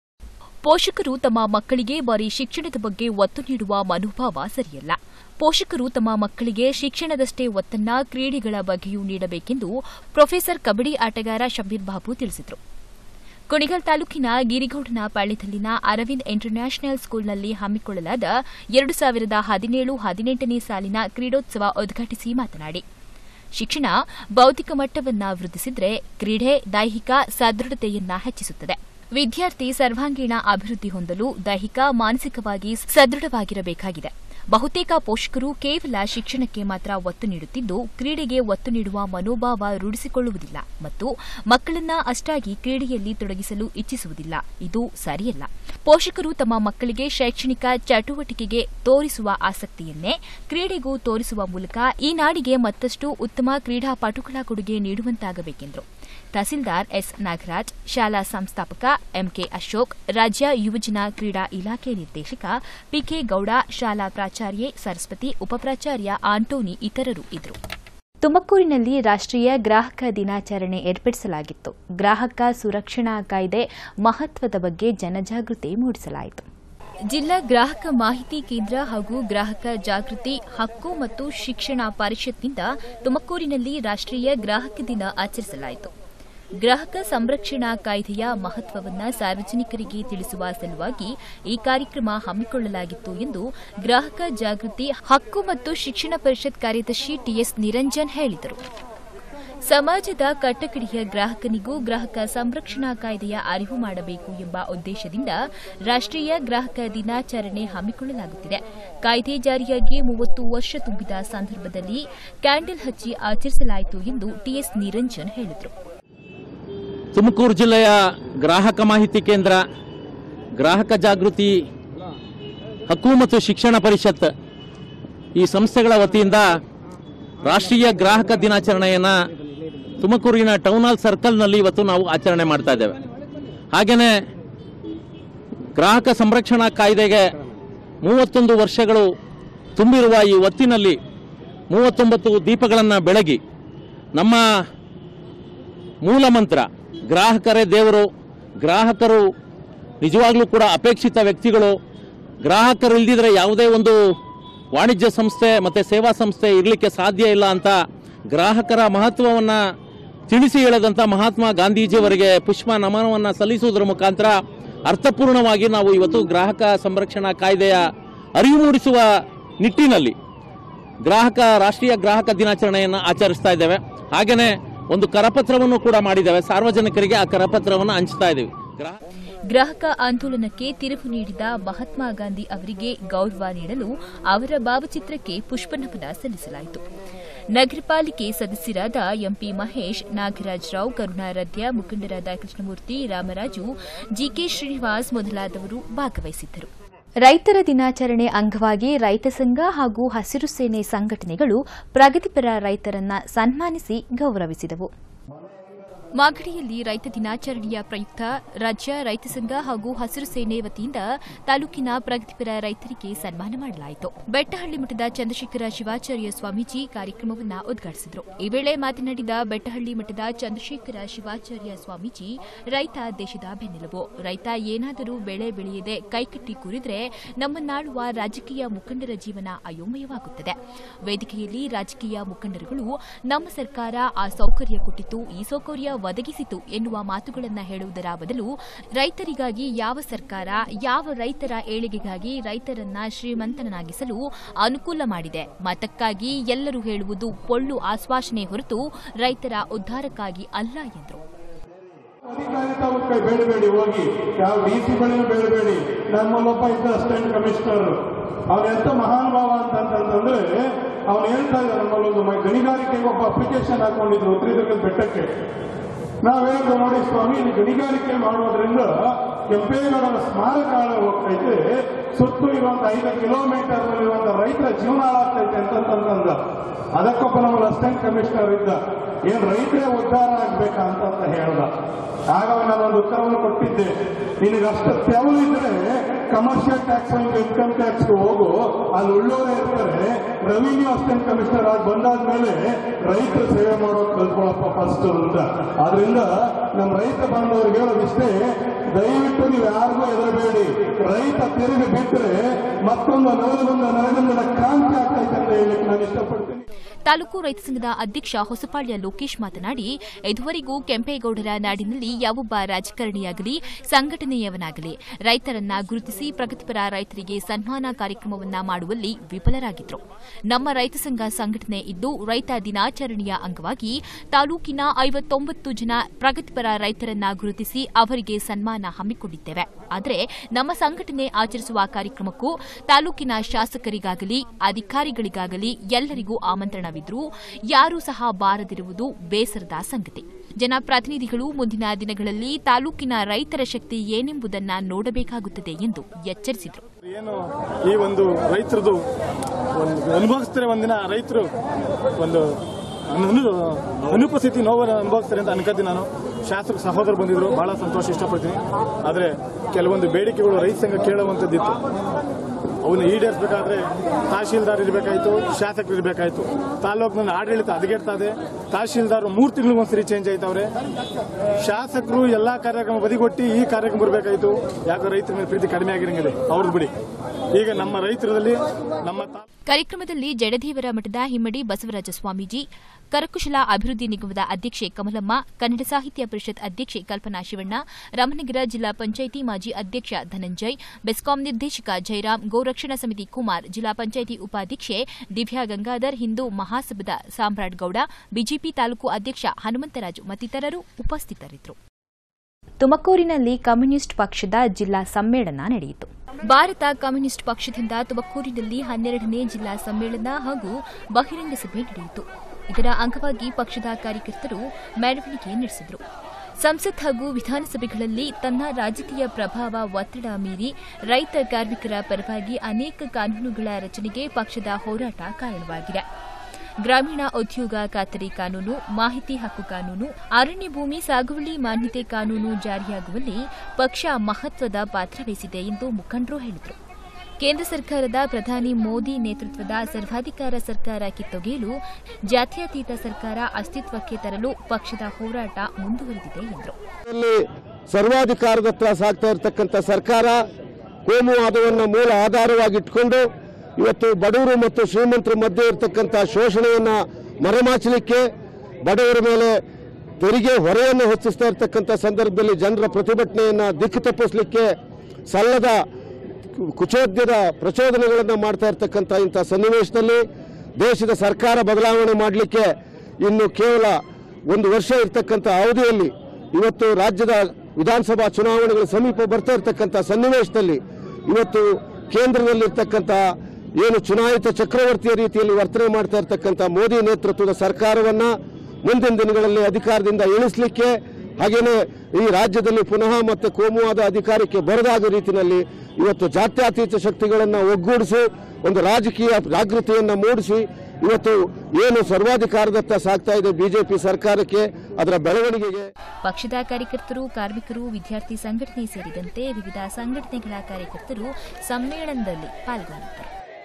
ಪೋಷಕರು ತಮ್ಮ ಮಕ್ಕಳಿಗೆ ಬರೀ ಶಿಕ್ಷಣದ ಬಗ್ಗೆ ಒತ್ತು ನೀಡುವ ಮನೋಭಾವ ಸರಿಯಲ್ಲ ಪೋಷಕರು ತಮ್ಮ ಮಕ್ಕಳಿಗೆ ಶಿಕ್ಷಣದಷ್ಟೇ ಒತ್ತನ್ನ ಕ್ರೀಡೆಗಳ ಬಗ್ಗೆಯೂ ನೀಡಬೇಕೆಂದು ಪ್ರೊಫೆಸರ್ ಕಬಡ್ಡಿ ಆಟಗಾರ ಶಬ್ಬೀರ್ ಬಾಬು ತಿಳಿಸಿದರು ಕುಣಿಗಲ್ ತಾಲೂಕಿನ ಗಿರಿಗೌಡನ ಪಾಳ್ಯದಲ್ಲಿನ ಅರವಿಂದ್ ಇಂಟರ್ನ್ಯಾಷನಲ್ ಸ್ಕೂಲ್ನಲ್ಲಿ ಹಮ್ಮಿಕೊಳ್ಳಲಾದ ಎರಡು ಸಾವಿರದ ಹದಿನೇಳು ಹದಿನೆಂಟನೇ ಸಾಲಿನ ಕ್ರೀಡೋತ್ಸವ ಉದ್ಘಾಟಿಸಿ ಮಾತನಾಡಿ ಶಿಕ್ಷಣ ಬೌದ್ಧಿಕ ಮಟ್ಟವನ್ನ ವೃದ್ಧಿಸಿದ್ರೆ ಕ್ರೀಡೆ ದೈಹಿಕ ಸದೃಢತೆಯನ್ನ ಹೆಚ್ಚಿಸುತ್ತದೆ ವಿದ್ಯಾರ್ಥಿ ಸರ್ವಾಂಗೀಣ ಅಭಿವೃದ್ಧಿ ಹೊಂದಲು ದೈಹಿಕ ಮಾನಸಿಕವಾಗಿ ಸದೃಢವಾಗಿರಬೇಕಾಗಿದೆ ಬಹುತೇಕ ಪೋಷಕರು ಕೇವಲ ಶಿಕ್ಷಣಕ್ಕೆ ಮಾತ್ರ ಒತ್ತು ನೀಡುತ್ತಿದ್ದು ಕ್ರೀಡೆಗೆ ಒತ್ತು ನೀಡುವ ಮನೋಭಾವ ರೂಢಿಸಿಕೊಳ್ಳುವುದಿಲ್ಲ ಮತ್ತು ಮಕ್ಕಳನ್ನ ಅಷ್ಟಾಗಿ ಕ್ರೀಡೆಯಲ್ಲಿ ತೊಡಗಿಸಲು ಇಚ್ಛಿಸುವುದಿಲ್ಲ ಇದು ಸರಿಯಲ್ಲ ಪೋಷಕರು ತಮ್ಮ ಮಕ್ಕಳಿಗೆ ಶೈಕ್ಷಣಿಕ ಚಟುವಟಿಕೆಗೆ ತೋರಿಸುವ ಆಸಕ್ತಿಯನ್ನೇ ಕ್ರೀಡೆಗೂ ತೋರಿಸುವ ಮೂಲಕ ಈ ನಾಡಿಗೆ ಮತ್ತಷ್ಟು ಉತ್ತಮ ಕ್ರೀಡಾಪಟುಗಳ ಕೊಡುಗೆ ನೀಡುವಂತಾಗಬೇಕೆಂದರು ತಹಸೀಲ್ದಾರ್ ಎಸ್ ನಾಗರಾಜ್ ಶಾಲಾ ಸಂಸ್ಥಾಪಕ ಎಂಕೆ ಅಶೋಕ್ ರಾಜ್ಯ ಯುವಜನ ಕ್ರೀಡಾ ಇಲಾಖೆ ನಿರ್ದೇಶಕ ಪಿಕೆ ಗೌಡ ಶಾಲಾ ಪ್ರಾಚಾರ್ಯೆ ಸರಸ್ವತಿ ಉಪಪ್ರಾಚಾರ್ಯ ಆಂಟೋನಿ ಇತರರು ಇದ್ದರು ತುಮಕೂರಿನಲ್ಲಿ ರಾಷ್ಟ್ರೀಯ ಗ್ರಾಹಕ ದಿನಾಚರಣೆ ಏರ್ಪಡಿಸಲಾಗಿತ್ತು ಗ್ರಾಹಕ ಸುರಕ್ಷಣಾ ಕಾಯ್ದೆ ಮಹತ್ವದ ಬಗ್ಗೆ ಜನಜಾಗೃತಿ ಮೂಡಿಸಲಾಯಿತು ಜಿಲ್ಲಾ ಗ್ರಾಹಕ ಮಾಹಿತಿ ಕೇಂದ್ರ ಹಾಗೂ ಗ್ರಾಹಕ ಜಾಗೃತಿ ಹಕ್ಕು ಮತ್ತು ಶಿಕ್ಷಣ ಪರಿಷತ್ನಿಂದ ತುಮಕೂರಿನಲ್ಲಿ ರಾಷ್ಟ್ರೀಯ ಗ್ರಾಹಕ ದಿನ ಆಚರಿಸಲಾಯಿತು ಗ್ರಾಹಕ ಸಂರಕ್ಷಣಾ ಕಾಯ್ದೆಯ ಮಹತ್ವವನ್ನು ಸಾರ್ವಜನಿಕರಿಗೆ ತಿಳಿಸುವ ಸಲುವಾಗಿ ಈ ಕಾರ್ಯಕ್ರಮ ಹಮ್ಮಿಕೊಳ್ಳಲಾಗಿತ್ತು ಎಂದು ಗ್ರಾಹಕ ಜಾಗೃತಿ ಹಕ್ಕು ಮತ್ತು ಶಿಕ್ಷಣ ಪರಿಷತ್ ಕಾರ್ಯದರ್ಶಿ ಟಿಎಸ್ ನಿರಂಜನ್ ಹೇಳಿದರು ಸಮಾಜದ ಕಟ್ಟಕಡೆಯ ಗ್ರಾಹಕನಿಗೂ ಗ್ರಾಹಕ ಸಂರಕ್ಷಣಾ ಕಾಯ್ದೆಯ ಅರಿವು ಮಾಡಬೇಕು ಎಂಬ ಉದ್ದೇಶದಿಂದ ರಾಷ್ಟ್ರೀಯ ಗ್ರಾಹಕ ದಿನಾಚರಣೆ ಹಮ್ಮಿಕೊಳ್ಳಲಾಗುತ್ತಿದೆ ಕಾಯ್ದೆ ಜಾರಿಯಾಗಿ ಮೂವತ್ತು ವರ್ಷ ತುಂಬಿದ ಸಂದರ್ಭದಲ್ಲಿ ಕ್ಯಾಂಡಲ್ ಹಚ್ಚಿ ಆಚರಿಸಲಾಯಿತು ಎಂದು ಟಿಎಸ್ ನಿರಂಜನ್ ಹೇಳಿದರು ತುಮಕೂರು ಜಿಲ್ಲೆಯ ಗ್ರಾಹಕ ಮಾಹಿತಿ ಕೇಂದ್ರ ಗ್ರಾಹಕ ಜಾಗೃತಿ ಹಕ್ಕು ಮತ್ತು ಶಿಕ್ಷಣ ಪರಿಷತ್ ಈ ಸಂಸ್ಥೆಗಳ ವತಿಯಿಂದ ರಾಷ್ಟ್ರೀಯ ಗ್ರಾಹಕ ದಿನಾಚರಣೆಯನ್ನು ತುಮಕೂರಿನ ಟೌನ್ ಹಾಲ್ ಸರ್ಕಲ್ನಲ್ಲಿ ಇವತ್ತು ನಾವು ಆಚರಣೆ ಮಾಡ್ತಾ ಇದ್ದೇವೆ ಹಾಗೆಯೇ ಗ್ರಾಹಕ ಸಂರಕ್ಷಣಾ ಕಾಯ್ದೆಗೆ ಮೂವತ್ತೊಂದು ವರ್ಷಗಳು ತುಂಬಿರುವ ಈ ಹೊತ್ತಿನಲ್ಲಿ ಮೂವತ್ತೊಂಬತ್ತು ದೀಪಗಳನ್ನು ಬೆಳಗಿ ನಮ್ಮ ಮೂಲ ಮಂತ್ರ ಗ್ರಾಹಕರೇ ದೇವರು ಗ್ರಾಹಕರು ನಿಜವಾಗ್ಲೂ ಕೂಡ ಅಪೇಕ್ಷಿತ ವ್ಯಕ್ತಿಗಳು ಗ್ರಾಹಕರು ಇಲ್ದಿದ್ರೆ ಯಾವುದೇ ಒಂದು ವಾಣಿಜ್ಯ ಸಂಸ್ಥೆ ಮತ್ತು ಸೇವಾ ಸಂಸ್ಥೆ ಇರಲಿಕ್ಕೆ ಸಾಧ್ಯ ಇಲ್ಲ ಅಂತ ಗ್ರಾಹಕರ ಮಹತ್ವವನ್ನು ತಿಳಿಸಿ ಹೇಳದಂಥ ಮಹಾತ್ಮ ಗಾಂಧೀಜಿಯವರಿಗೆ ಪುಷ್ಪ ನಮನವನ್ನು ಸಲ್ಲಿಸುವುದರ ಮುಖಾಂತರ ಅರ್ಥಪೂರ್ಣವಾಗಿ ನಾವು ಇವತ್ತು ಗ್ರಾಹಕ ಸಂರಕ್ಷಣಾ ಕಾಯ್ದೆಯ ಅರಿವು ಮೂಡಿಸುವ ನಿಟ್ಟಿನಲ್ಲಿ ಗ್ರಾಹಕ ರಾಷ್ಟ್ರೀಯ ಗ್ರಾಹಕ ದಿನಾಚರಣೆಯನ್ನು ಆಚರಿಸ್ತಾ ಇದ್ದೇವೆ ಹಾಗೆಯೇ ಒಂದು ಕರಪತ್ರವನ್ನು ಕೂಡ ಮಾಡಿದ್ದೇವೆ ಸಾರ್ವಜನಿಕರಿಗೆ ಆ ಕರಪತ್ರವನ್ನು ಹಂಚ್ತಾ ಇದ್ದೀವಿ ಗ್ರಾಹಕ ಗ್ರಾಹಕ ಆಂದೋಲನಕ್ಕೆ ತಿರುವು ನೀಡಿದ ಮಹಾತ್ಮ ಗಾಂಧಿ ಅವರಿಗೆ ಗೌರವ ನೀಡಲು ಅವರ ಭಾವಚಿತ್ರಕ್ಕೆ ಪುಷ್ಪನಮನ ಸಲ್ಲಿಸಲಾಯಿತು ನಗರ ಪಾಲಿಕೆ ಸದಸ್ಯರಾದ ಎಂಪಿ ಮಹೇಶ್ ನಾಗರಾಜ್ ರಾವ್ ಕರುಣಾರಾಧ್ಯ ಮುಖಂಡರಾದ ಕೃಷ್ಣಮೂರ್ತಿ ರಾಮರಾಜು ಜಿಕೆ ಶ್ರೀನಿವಾಸ್ ಮೊದಲಾದವರು ಭಾಗವಹಿಸಿದ್ದರು ರೈತರ ದಿನಾಚರಣೆ ಅಂಗವಾಗಿ ರೈತ ಸಂಘ ಹಾಗೂ ಹಸಿರು ಸೇನೆ ಸಂಘಟನೆಗಳು ಪ್ರಗತಿಪರ ರೈತರನ್ನ ಸನ್ಮಾನಿಸಿ ಗೌರವಿಸಿದವು ಮಾಗಡಿಯಲ್ಲಿ ರೈತ ದಿನಾಚರಣೆಯ ಪ್ರಯುಕ್ತ ರಾಜ್ಯ ರೈತ ಸಂಘ ಹಾಗೂ ಹಸಿರು ಸೇನೆ ವತಿಯಿಂದ ತಾಲೂಕಿನ ಪ್ರಗತಿಪರ ರೈತರಿಗೆ ಸನ್ಮಾನ ಮಾಡಲಾಯಿತು ಬೆಟ್ಟಹಳ್ಳಿ ಮಠದ ಚಂದ್ರಶೇಖರ ಶಿವಾಚಾರ್ಯ ಸ್ವಾಮೀಜಿ ಕಾರ್ಯಕ್ರಮವನ್ನು ಉದ್ಘಾಟಿಸಿದರು ಈ ವೇಳೆ ಮಾತನಾಡಿದ ಬೆಟ್ಟಹಳ್ಳಿ ಮಠದ ಚಂದ್ರಶೇಖರ ಶಿವಾಚಾರ್ಯ ಸ್ವಾಮೀಜಿ ರೈತ ದೇಶದ ಬೆನ್ನೆಲುಬು ರೈತ ಏನಾದರೂ ಬೆಳೆ ಬೆಳೆಯದೆ ಕೈಕಟ್ಟಿ ಕೂರಿದ್ರೆ ನಮ್ಮನ್ನಾಳುವ ರಾಜಕೀಯ ಮುಖಂಡರ ಜೀವನ ಅಯೋಮಯವಾಗುತ್ತದೆ ವೇದಿಕೆಯಲ್ಲಿ ರಾಜಕೀಯ ಮುಖಂಡರುಗಳು ನಮ್ಮ ಸರ್ಕಾರ ಆ ಸೌಕರ್ಯ ಕೊಟ್ಟಿತು ಈ ಸೌಕರ್ಯ ಒದಗಿಸಿತು ಎನ್ನುವ ಮಾತುಗಳನ್ನು ಹೇಳುವುದರ ಬದಲು ರೈತರಿಗಾಗಿ ಯಾವ ಸರ್ಕಾರ ಯಾವ ರೈತರ ಏಳಿಗೆಗಾಗಿ ರೈತರನ್ನ ಶ್ರೀಮಂತನಾಗಿಸಲು ಅನುಕೂಲ ಮಾಡಿದೆ ಮತಕ್ಕಾಗಿ ಎಲ್ಲರೂ ಹೇಳುವುದು ಪೊಳ್ಳು ಆಶ್ವಾಸನೆ ಹೊರತು ರೈತರ ಉದ್ಧಾರಕ್ಕಾಗಿ ಅಲ್ಲ ಎಂದರು ಅಧಿಕಾರಿ ತಾಲೂಕು ಬೇಡಬೇಡಿ ಹೋಗಿ ಯಾವ ಡಿ ಸಿ ಬಳಿನೂ ಬೇಡಬೇಡಿ ನಮ್ಮಲ್ಲೊಬ್ಬ ಇದ್ದ ಅಸಿಸ್ಟೆಂಟ್ ಕಮಿಷನರ್ ಅವನೆಂತ ಮಹಾನುಭಾವ ಅಂತಂತಂದ್ರೆ ಅವನು ಹೇಳ್ತಾ ಇದ್ದ ನಮ್ಮಲ್ಲೊಂದು ಮ- ಗಣಿಗಾರಿಕೆಗೆ ಒಬ್ಬ ಅಪ್ಲಿಕೇಶನ್ ಹಾಕೊಂಡಿದ್ರು ಉತ್ತರದುರ್ಗದ ಬೆಟ್ಟಕ್ಕೆ ನಾವು ಹೇಳಿದ್ರು ನೋಡಿ ಸ್ವಾಮಿ ಇದು ಗಣಿಗಾರಿಕೆ ಮಾಡೋದ್ರಿಂದ ಕೆಂಪೇಗೌಡರ ಸ್ಮಾರಕ ಹೋಗ್ತೈತೆ ಸುತ್ತು ಇರುವಂತ ಐದು ಕಿಲೋಮೀಟರ್ ಇರುವಂತ ರೈತರ ಜೀವನ ಹಾಳಾಗ್ತೈತೆ ಅಂತಂತಂದ ಅದಕ್ಕೊಬ್ಬ ನಮ್ಮ ಅಸಿಸ್ಟೆಂಟ್ ಕಮಿಷನರ್ ಇದ್ದ ಏನ್ ರೈತರೇ ಉದ್ಧಾರ ಆಗ್ಬೇಕಾ ಅಂತ ಹೇಳ್ದ ಆಗ ನಾನೊಂದು ಉತ್ತರವನ್ನು ಕೊಟ್ಟಿದ್ದೆ ನಿನಗೆ ಅಷ್ಟು ತೆವಲು ಇದ್ರೆ ಕಮರ್ಷಿಯಲ್ ಟ್ಯಾಕ್ಸ್ ಇನ್ಕಮ್ ಟ್ಯಾಕ್ಸ್ ಹೋಗು ಅಲ್ಲಿ ಉಳ್ಳೋರೇ ಇರ್ತಾರೆ ರೆವಿನ್ಯೂ ಅಸಿಸ್ಟೆಂಟ್ ಕಮಿಷನರ್ ಆಗಿ ಬಂದಾದ್ಮೇಲೆ ರೈತರ ಸೇವೆ ಮಾಡೋದು ಕಲ್ತ್ಕೊಳಪ್ಪ ಫಸ್ಟ್ ಅಂತ ಆದ್ರಿಂದ ನಮ್ಮ ರೈತ ಬಾಂಧವರಿಗೆ ಹೇಳೋದಿಷ್ಟೇ ದಯವಿಟ್ಟು ನೀವು ಯಾರಿಗೂ ಹೆದರಬೇಡಿ ರೈತ ತಿರುಗಿ ಬಿಟ್ಟರೆ ಮತ್ತೊಂದು ನವಲಗೊಂದು ನರಗಂಧದ ಕ್ರಾಂತಿ ಆಗ್ತೈತೆ ಅಂತ ಹೇಳಲಿಕ್ಕೆ ನಾನು ಇಷ್ಟಪಡ್ತೀನಿ ತಾಲೂಕು ರೈತ ಸಂಘದ ಅಧ್ಯಕ್ಷ ಹೊಸಪಾಳ್ಯ ಲೋಕೇಶ್ ಮಾತನಾಡಿ ಇದುವರೆಗೂ ಕೆಂಪೇಗೌಡರ ನಾಡಿನಲ್ಲಿ ಯಾವೊಬ್ಬ ರಾಜಕಾರಣಿಯಾಗಲಿ ಸಂಘಟನೆಯವನಾಗಲಿ ರೈತರನ್ನ ಗುರುತಿಸಿ ಪ್ರಗತಿಪರ ರೈತರಿಗೆ ಸನ್ಮಾನ ಕಾರ್ಯಕ್ರಮವನ್ನ ಮಾಡುವಲ್ಲಿ ವಿಫಲರಾಗಿದ್ರು ನಮ್ಮ ರೈತ ಸಂಘ ಸಂಘಟನೆ ಇದ್ದು ರೈತ ದಿನಾಚರಣೆಯ ಅಂಗವಾಗಿ ತಾಲೂಕಿನ ಐವತ್ತೊಂಬತ್ತು ಜನ ಪ್ರಗತಿಪರ ರೈತರನ್ನ ಗುರುತಿಸಿ ಅವರಿಗೆ ಸನ್ಮಾನ ಹಮ್ಮಿಕೊಂಡಿದ್ದೇವೆ ಆದರೆ ನಮ್ಮ ಸಂಘಟನೆ ಆಚರಿಸುವ ಕಾರ್ಯಕ್ರಮಕ್ಕೂ ತಾಲೂಕಿನ ಶಾಸಕರಿಗಾಗಲಿ ಅಧಿಕಾರಿಗಳಿಗಾಗಲಿ ಎಲ್ಲರಿಗೂ ಆಮಂತ್ರಣವಿದ್ರೂ ಯಾರೂ ಸಹ ಬಾರದಿರುವುದು ಬೇಸರದ ಸಂಗತಿ ಜನಪ್ರತಿನಿಧಿಗಳು ಮುಂದಿನ ದಿನಗಳಲ್ಲಿ ತಾಲೂಕಿನ ರೈತರ ಶಕ್ತಿ ಏನೆಂಬುದನ್ನ ನೋಡಬೇಕಾಗುತ್ತದೆ ಎಂದು ಎಚ್ಚರಿಸಿದರು ಏನು ಈ ಒಂದು ರೈತರದು ಒಂದು ಅನುಭವಿಸ್ತಾರೆ ಒಂದಿನ ರೈತರು ಒಂದು ಅನು- ಅನುಪಸ್ಥಿತಿ ನೋವನ್ನು ಅನುಭವಿಸ್ತಾರೆ ಅಂತ ಅನ್ಕೋತೀನಿ ನಾನು ಶಾಸಕ ಸಹೋದರ ಬಂದಿದ್ರು ಬಹಳ ಸಂತೋಷ ಇಷ್ಟಪಡ್ತೀನಿ ಆದರೆ ಕೆಲವೊಂದು ಬೇಡಿಕೆಗಳು ರೈತ ಸಂಘ ಕೇಳುವಂಥದ್ದಿತ್ತು ಅವನ್ನ ಈಡೇರಿಸಬೇಕಾದ್ರೆ ತಹಶೀಲ್ದಾರ್ ಇರಬೇಕಾಯ್ತು ಶಾಸಕರು ಇರಬೇಕಾಯ್ತು ತಾಲೂಕಿನ ಆಡಳಿತ ಹದಗೆಡ್ತಾ ಇದೆ ತಹಶೀಲ್ದಾರ್ ಮೂರು ತಿಂಗಳಿಗೊಂದ್ಸರಿ ಚೇಂಜ್ ಆಯ್ತವ್ರೆ ಶಾಸಕರು ಎಲ್ಲಾ ಕಾರ್ಯಕ್ರಮ ಬದಿಗೊಟ್ಟಿ ಈ ಕಾರ್ಯಕ್ರಮ ಬರಬೇಕಾಯ್ತು ಯಾಕೋ ರೈತರ ಮೇಲೆ ಪ್ರೀತಿ ಕಡಿಮೆ ಆಗಿರಂಗಿದೆ ಅವ್ರದ್ದು ಬಿಡಿ ಈಗ ನಮ್ಮ ರೈತರಲ್ಲಿ ನಮ್ಮ ತಾ- ಕಾರ್ಯಕ್ರಮದಲ್ಲಿ ಜಡದೇವರ ಮಠದ ಹಿಮ್ಮಡಿ ಬಸವರಾಜ ಸ್ವಾಮೀಜಿ ಕರಕುಶಲ ಅಭಿವೃದ್ಧಿ ನಿಗಮದ ಅಧ್ಯಕ್ಷೆ ಕಮಲಮ್ಮ ಕನ್ನಡ ಸಾಹಿತ್ಯ ಪರಿಷತ್ ಅಧ್ಯಕ್ಷೆ ಕಲ್ಪನಾ ಶಿವಣ್ಣ ರಾಮನಗರ ಜಿಲ್ಲಾ ಪಂಚಾಯಿತಿ ಮಾಜಿ ಅಧ್ಯಕ್ಷ ಧನಂಜಯ್ ಬೆಸ್ಕಾಂ ನಿರ್ದೇಶಕ ಜಯರಾಮ್ ಗೋರಕ್ಷಣಾ ಸಮಿತಿ ಕುಮಾರ್ ಜಿಲ್ಲಾ ಪಂಚಾಯಿತಿ ಉಪಾಧ್ಯಕ್ಷೆ ದಿವ್ಯಾ ಗಂಗಾಧರ್ ಹಿಂದೂ ಮಹಾಸಭಾದ ಸಾಮ್ರಾಟ್ ಗೌಡ ಬಿಜೆಪಿ ತಾಲೂಕು ಅಧ್ಯಕ್ಷ ಹನುಮಂತರಾಜು ಮತ್ತಿತರರು ಉಪಸ್ಥಿತರಿದ್ದರು ತುಮಕೂರಿನಲ್ಲಿ ಕಮ್ಯುನಿಸ್ಟ್ ಪಕ್ಷದ ಜಿಲ್ಲಾ ಸಮ್ಮೇಳನ ನಡೆಯಿತು ಭಾರತ ಕಮ್ಯುನಿಸ್ಟ್ ಪಕ್ಷದಿಂದ ತುಮಕೂರಿನಲ್ಲಿ ಹನ್ನೆರಡನೇ ಜಿಲ್ಲಾ ಸಮ್ಮೇಳನ ಹಾಗೂ ಬಹಿರಂಗ ಸಭೆ ನಡೆಯಿತು ಇದರ ಅಂಗವಾಗಿ ಪಕ್ಷದ ಕಾರ್ಯಕರ್ತರು ಮೆರವಣಿಗೆ ನಡೆಸಿದರು ಸಂಸತ್ ಹಾಗೂ ವಿಧಾನಸಭೆಗಳಲ್ಲಿ ತನ್ನ ರಾಜಕೀಯ ಪ್ರಭಾವ ಒತ್ತಡ ಮೀರಿ ರೈತ ಕಾರ್ಮಿಕರ ಪರವಾಗಿ ಅನೇಕ ಕಾನೂನುಗಳ ರಚನೆಗೆ ಪಕ್ಷದ ಹೋರಾಟ ಕಾರಣವಾಗಿದೆ ಗ್ರಾಮೀಣ ಉದ್ಯೋಗ ಖಾತರಿ ಕಾನೂನು ಮಾಹಿತಿ ಹಕ್ಕು ಕಾನೂನು ಅರಣ್ಯ ಭೂಮಿ ಸಾಗುವಳಿ ಮಾನ್ಯತೆ ಕಾನೂನು ಜಾರಿಯಾಗುವಲ್ಲಿ ಪಕ್ಷ ಮಹತ್ವದ ಪಾತ್ರ ವಹಿಸಿದೆ ಎಂದು ಮುಖಂಡರು ಹೇಳಿದರು ಕೇಂದ್ರ ಸರ್ಕಾರದ ಪ್ರಧಾನಿ ಮೋದಿ ನೇತೃತ್ವದ ಸರ್ವಾಧಿಕಾರ ಸರ್ಕಾರ ಕಿತ್ತೊಗೆಯಲು ಜಾತ್ಯತೀತ ಸರ್ಕಾರ ಅಸ್ತಿತ್ವಕ್ಕೆ ತರಲು ಪಕ್ಷದ ಹೋರಾಟ ಮುಂದುವರೆದಿದೆ ಎಂದರು ಇಲ್ಲಿ ಸರ್ವಾಧಿಕಾರದತ್ತ ಸಾಗ್ತಾ ಇರತಕ್ಕಂಥ ಸರ್ಕಾರ ಕೋಮುವಾದವನ್ನು ಮೂಲ ಆಧಾರವಾಗಿಟ್ಕೊಂಡು ಇವತ್ತು ಬಡವರು ಮತ್ತು ಶ್ರೀಮಂತರ ಮಧ್ಯೆ ಇರತಕ್ಕಂಥ ಶೋಷಣೆಯನ್ನು ಮರೆಮಾಚಲಿಕ್ಕೆ ಬಡವರ ಮೇಲೆ ತೆರಿಗೆ ಹೊರೆಯನ್ನು ಹೆಚ್ಚಿಸ್ತಾ ಇರತಕ್ಕಂಥ ಸಂದರ್ಭದಲ್ಲಿ ಜನರ ಪ್ರತಿಭಟನೆಯನ್ನು ದಿಕ್ಕು ತಪ್ಪಿಸಲಿಕ್ಕೆ ಸಲ್ಲದ ಕುಚೋದ್ಯದ ಪ್ರಚೋದನೆಗಳನ್ನು ಮಾಡ್ತಾ ಇರ್ತಕ್ಕಂಥ ಇಂಥ ಸನ್ನಿವೇಶದಲ್ಲಿ ದೇಶದ ಸರ್ಕಾರ ಬದಲಾವಣೆ ಮಾಡಲಿಕ್ಕೆ ಇನ್ನು ಕೇವಲ ಒಂದು ವರ್ಷ ಇರ್ತಕ್ಕಂಥ ಅವಧಿಯಲ್ಲಿ ಇವತ್ತು ರಾಜ್ಯದ ವಿಧಾನಸಭಾ ಚುನಾವಣೆಗಳ ಸಮೀಪ ಬರ್ತಾ ಇರ್ತಕ್ಕಂಥ ಸನ್ನಿವೇಶದಲ್ಲಿ ಇವತ್ತು ಕೇಂದ್ರದಲ್ಲಿರ್ತಕ್ಕಂಥ ಏನು ಚುನಾಯಿತ ಚಕ್ರವರ್ತಿಯ ರೀತಿಯಲ್ಲಿ ವರ್ತನೆ ಮಾಡ್ತಾ ಇರ್ತಕ್ಕಂಥ ಮೋದಿ ನೇತೃತ್ವದ ಸರ್ಕಾರವನ್ನ ಮುಂದಿನ ದಿನಗಳಲ್ಲಿ ಅಧಿಕಾರದಿಂದ ಇಳಿಸಲಿಕ್ಕೆ ಹಾಗೇನೆ ಈ ರಾಜ್ಯದಲ್ಲಿ ಪುನಃ ಮತ್ತೆ ಕೋಮುವಾದ ಅಧಿಕಾರಕ್ಕೆ ಬರದಾದ ರೀತಿಯಲ್ಲಿ ಇವತ್ತು ಜಾತ್ಯತೀತ ಶಕ್ತಿಗಳನ್ನು ಒಗ್ಗೂಡಿಸಿ ಒಂದು ರಾಜಕೀಯ ಜಾಗೃತಿಯನ್ನು ಮೂಡಿಸಿ ಇವತ್ತು ಏನು ಸರ್ವಾಧಿಕಾರದತ್ತ ಸಾಗ್ತಾ ಇದೆ ಬಿಜೆಪಿ ಸರ್ಕಾರಕ್ಕೆ ಅದರ ಬೆಳವಣಿಗೆಗೆ ಪಕ್ಷದ ಕಾರ್ಯಕರ್ತರು ಕಾರ್ಮಿಕರು ವಿದ್ಯಾರ್ಥಿ ಸಂಘಟನೆ ಸೇರಿದಂತೆ ವಿವಿಧ ಸಂಘಟನೆಗಳ ಕಾರ್ಯಕರ್ತರು ಸಮ್ಮೇಳನದಲ್ಲಿ ಪಾಲ್ಗೊಂಡಿದ್ದರು